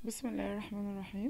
بسم الله الرحمن الرحيم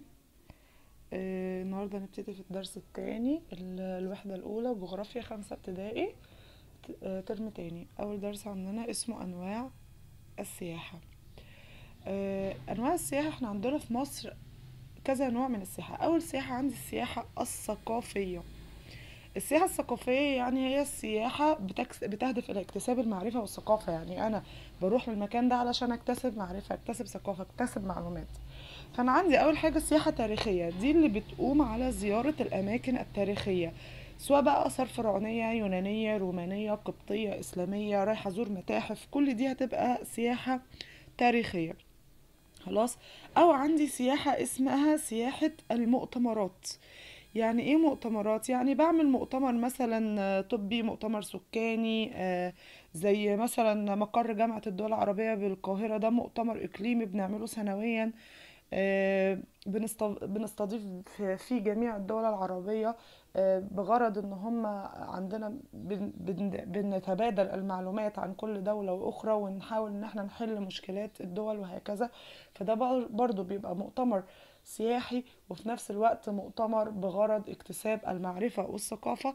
آه، النهاردة هنبتدي في الدرس التاني ال- الوحدة الأولى جغرافيا خمسة ابتدائي ت- آه، ترم تاني أول درس عندنا اسمه أنواع السياحة آه، أنواع السياحة احنا عندنا في مصر كذا نوع من السياحة أول سياحة عندي السياحة الثقافية السياحة الثقافية يعني هي السياحة بتكس... بتهدف إلى اكتساب المعرفة والثقافة يعني أنا بروح للمكان ده علشان أكتسب معرفة أكتسب ثقافة أكتسب معلومات فأنا عندي أول حاجة السياحة التاريخية دي اللي بتقوم على زيارة الأماكن التاريخية سواء بقى آثار فرعونية يونانية رومانية قبطية إسلامية رايحة أزور متاحف كل دي هتبقى سياحة تاريخية خلاص أو عندي سياحة اسمها سياحة المؤتمرات يعني ايه مؤتمرات يعني بعمل مؤتمر مثلا آه، طبي مؤتمر سكاني آه، زي مثلا مقر جامعة الدول العربية بالقاهرة ده مؤتمر إقليمي بنعمله سنويا آه، بنستض- بنستضيف في في جميع الدول العربية آه، بغرض ان هم عندنا بن- بن- بنتبادل المعلومات عن كل دولة واخرى ونحاول ان احنا نحل مشكلات الدول وهكذا فده بر- برضو بيبقى مؤتمر سياحي وفي نفس الوقت مؤتمر بغرض اكتساب المعرفة والثقافة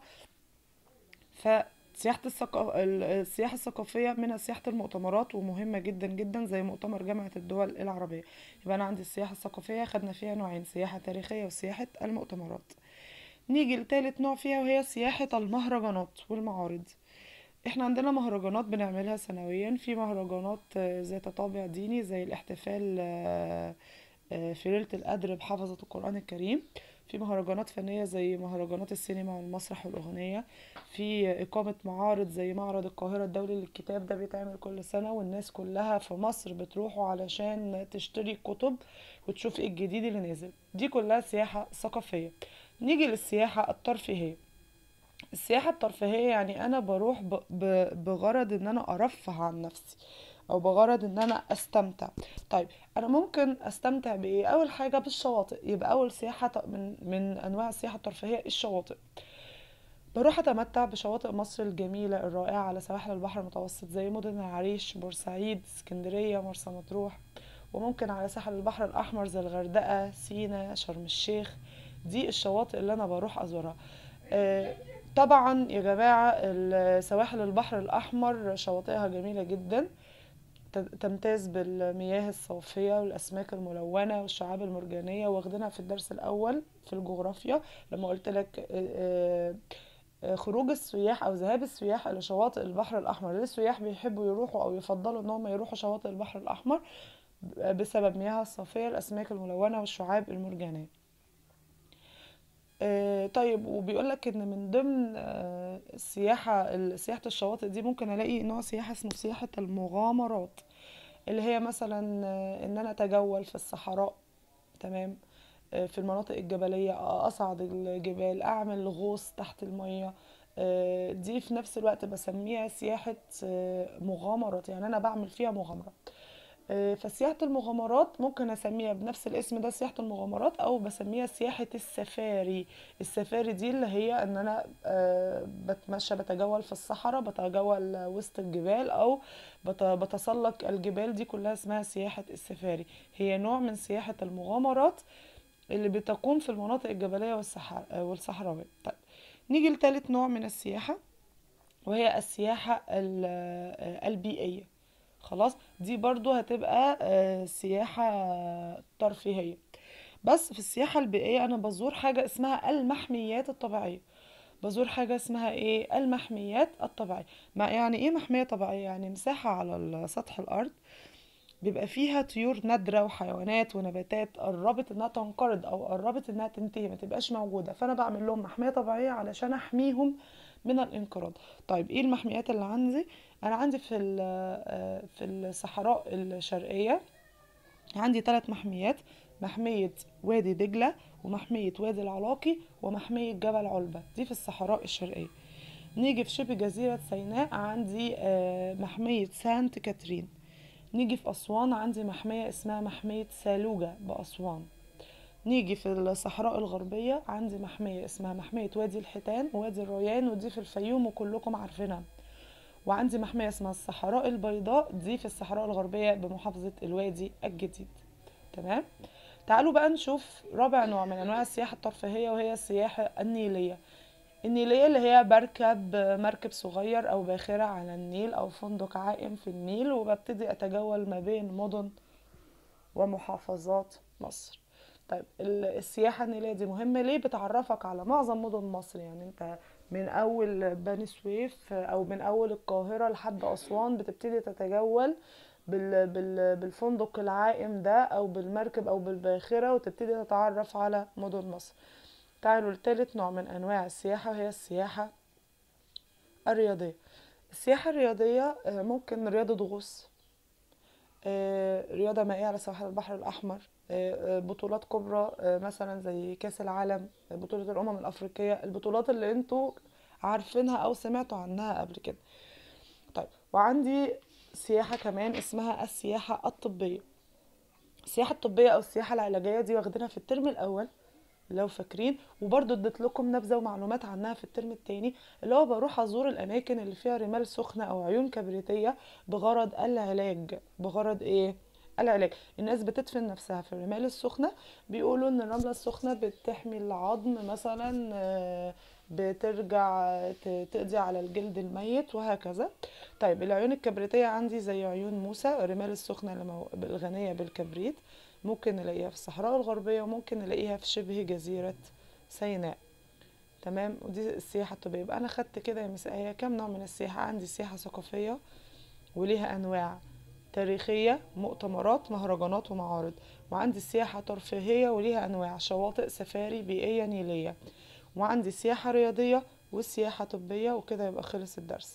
فسياحة الثقا... ال- السياحة الثقافية منها سياحة المؤتمرات ومهمة جدا جدا زي مؤتمر جامعة الدول العربية يبقى أنا عندي السياحة الثقافية خدنا فيها نوعين سياحة تاريخية وسياحة المؤتمرات نيجي لتالت نوع فيها وهي سياحة المهرجانات والمعارض احنا عندنا مهرجانات بنعملها سنويا في مهرجانات آه، ذات طابع ديني زي الاحتفال آه، آه، في ليلة القدر بحفظة القرآن الكريم في مهرجانات فنية زي مهرجانات السينما والمسرح والأغنية في إقامة معارض زي معرض القاهرة الدولي للكتاب ده بيتعمل كل سنة والناس كلها في مصر بتروحوا علشان تشتري كتب وتشوف ايه الجديد اللي نازل دي كلها سياحة ثقافية نيجي للسياحة الترفيهية السياحة الترفيهية يعني أنا بروح ب... ب... بغرض إن أنا أرفه عن نفسي أو بغرض إن أنا أستمتع طيب أنا ممكن أستمتع بإيه؟ أول حاجة بالشواطئ يبقى أول سياحة ت- من من أنواع السياحة الترفيهية الشواطئ بروح أتمتع بشواطئ مصر الجميلة الرائعة على سواحل البحر المتوسط زي مدن العريش بورسعيد اسكندرية مرسى مطروح وممكن على ساحل البحر الأحمر زي الغردقة سينا شرم الشيخ دي الشواطئ اللي أنا بروح أزورها آه، طبعا يا جماعة ال- سواحل البحر الأحمر شواطئها جميلة جدا ت- تمتاز بالمياه الصافية والأسماك الملونة والشعاب المرجانية واخدينها في الدرس الأول في الجغرافيا لما قلت لك آه، آه، خروج السياح أو ذهاب السياح إلى شواطئ البحر الأحمر ليه السياح بيحبوا يروحوا أو يفضلوا إن هم يروحوا شواطئ البحر الأحمر بسبب مياهها الصافية الأسماك الملونة والشعاب المرجانية آه، طيب وبيقول لك ان من ضمن آه، السياحه ال- سياحه الشواطئ دي ممكن الاقي نوع سياحه اسمه سياحه المغامرات اللي هي مثلا آه، ان انا اتجول في الصحراء تمام آه، في المناطق الجبليه آه، اصعد الجبال اعمل غوص تحت الميه آه، دي في نفس الوقت بسميها سياحه آه، مغامرات يعني انا بعمل فيها مغامره آه، فسياحة المغامرات ممكن أسميها بنفس الاسم ده سياحة المغامرات أو بسميها سياحة السفاري السفاري دي اللي هي إن أنا آه، بتمشى بتجول في الصحراء بتجول وسط الجبال أو بت- بتسلق الجبال دي كلها اسمها سياحة السفاري هي نوع من سياحة المغامرات اللي بتقوم في المناطق الجبلية والصحراء والصحراوية طيب نيجي لتالت نوع من السياحة وهي السياحة ال- آه، البيئية خلاص دي برضو هتبقى آه، سياحة ترفيهية بس في السياحة البيئية أنا بزور حاجة اسمها المحميات الطبيعية بزور حاجة اسمها ايه المحميات الطبيعية ما يعني ايه محمية طبيعية يعني مساحة على ال- سطح الأرض بيبقى فيها طيور نادرة وحيوانات ونباتات قربت انها تنقرض او قربت انها تنتهي ما تبقاش موجودة فانا بعمل لهم محمية طبيعية علشان احميهم من الانقراض طيب ايه المحميات اللي عندي انا عندي في ال- آه، في الصحراء الشرقية عندي ثلاث محميات محمية وادي دجلة ومحمية وادي العلاقي ومحمية جبل علبة دي في الصحراء الشرقية نيجي في شبه جزيرة سيناء عندي آه، محمية سانت كاترين نيجي في أسوان عندي محمية اسمها محمية سالوجة بأسوان نيجي في الصحراء الغربية عندي محمية اسمها محمية وادي الحيتان ووادي الريان ودي في الفيوم وكلكم عارفينها وعندي محمية اسمها الصحراء البيضاء دي في الصحراء الغربية بمحافظة الوادي الجديد تمام تعالوا بقى نشوف رابع نوع من انواع السياحة الترفيهية وهي السياحة النيلية النيلية اللي هي بركب مركب صغير او باخرة على النيل او فندق عائم في النيل وببتدي اتجول ما بين مدن ومحافظات مصر طيب ال- السياحة النيلية دي مهمة ليه بتعرفك على معظم مدن مصر يعني انت من اول بني سويف او من اول القاهرة لحد اسوان بتبتدي تتجول بال بال بالفندق العائم ده او بالمركب او بالباخرة وتبتدي تتعرف على مدن مصر تعالوا لتالت نوع من انواع السياحة وهي السياحة الرياضية السياحة الرياضية آه، ممكن رياضة غوص آه، رياضة مائية على سواحل البحر الأحمر آه، آه، بطولات كبرى آه، مثلا زي كأس العالم آه، بطولة الأمم الأفريقية البطولات اللي انتوا عارفينها أو سمعتوا عنها قبل كده طيب وعندي سياحة كمان اسمها السياحة الطبية السياحة الطبية أو السياحة العلاجية دي واخدينها في الترم الأول لو فاكرين وبرضه اديت لكم نبذه ومعلومات عنها في الترم التاني اللي هو بروح ازور الاماكن اللي فيها رمال سخنه او عيون كبريتيه بغرض العلاج بغرض ايه العلاج الناس بتدفن نفسها في الرمال السخنه بيقولوا ان الرمله السخنه بتحمي العظم مثلا آه، بترجع ت- تقضي على الجلد الميت وهكذا طيب العيون الكبريتيه عندي زي عيون موسى الرمال السخنه اللي مو- الغنيه بالكبريت ممكن نلاقيها في الصحراء الغربية وممكن نلاقيها في شبه جزيرة سيناء تمام ودي السياحة الطبية يبقى أنا خدت كده يا مساء هي كام نوع من السياحة عندي سياحة ثقافية وليها أنواع تاريخية مؤتمرات مهرجانات ومعارض وعندي سياحة ترفيهية وليها أنواع شواطئ سفاري بيئية نيلية وعندي سياحة رياضية والسياحة طبية وكده يبقى خلص الدرس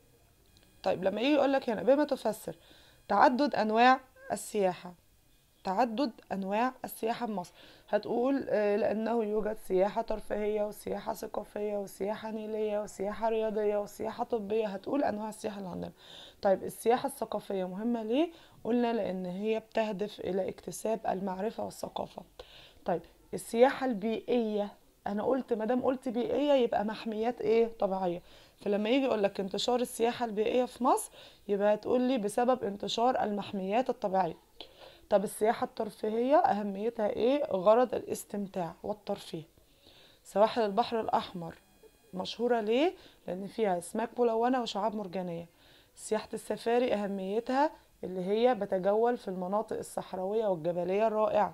طيب لما يجي يقولك هنا بما تفسر تعدد أنواع السياحة تعدد انواع السياحه بمصر هتقول آه، لانه يوجد سياحه ترفيهيه وسياحه ثقافيه وسياحه نيليه وسياحه رياضيه وسياحه طبيه هتقول انواع السياحه اللي عندنا طيب السياحه الثقافيه مهمه ليه قلنا لان هي بتهدف الى اكتساب المعرفه والثقافه طيب السياحه البيئيه انا قلت ما دام قلت بيئيه يبقى محميات ايه طبيعيه فلما يجي يقول لك انتشار السياحه البيئيه في مصر يبقى هتقول لي بسبب انتشار المحميات الطبيعيه طب السياحة الترفيهية أهميتها إيه؟ غرض الاستمتاع والترفيه سواحل البحر الأحمر مشهورة ليه؟ لأن فيها أسماك ملونة وشعاب مرجانية سياحة السفاري أهميتها اللي هي بتجول في المناطق الصحراوية والجبلية الرائعة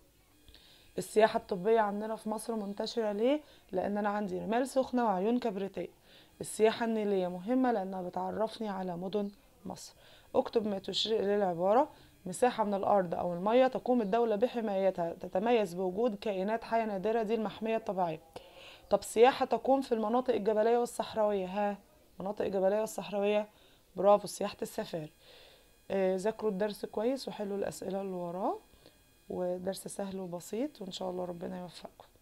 السياحة الطبية عندنا في مصر منتشرة ليه؟ لأن أنا عندي رمال سخنة وعيون كبريتية السياحة النيلية مهمة لأنها بتعرفني على مدن مصر اكتب ما تشير إليه العبارة مساحة من الأرض أو المية تقوم الدولة بحمايتها تتميز بوجود كائنات حية نادرة دي المحمية الطبيعية طب سياحة تقوم في المناطق الجبلية والصحراوية ها مناطق جبلية والصحراوية برافو سياحة السفاري آه، ذاكروا الدرس كويس وحلوا الأسئلة اللي وراه ودرس سهل وبسيط وإن شاء الله ربنا يوفقكم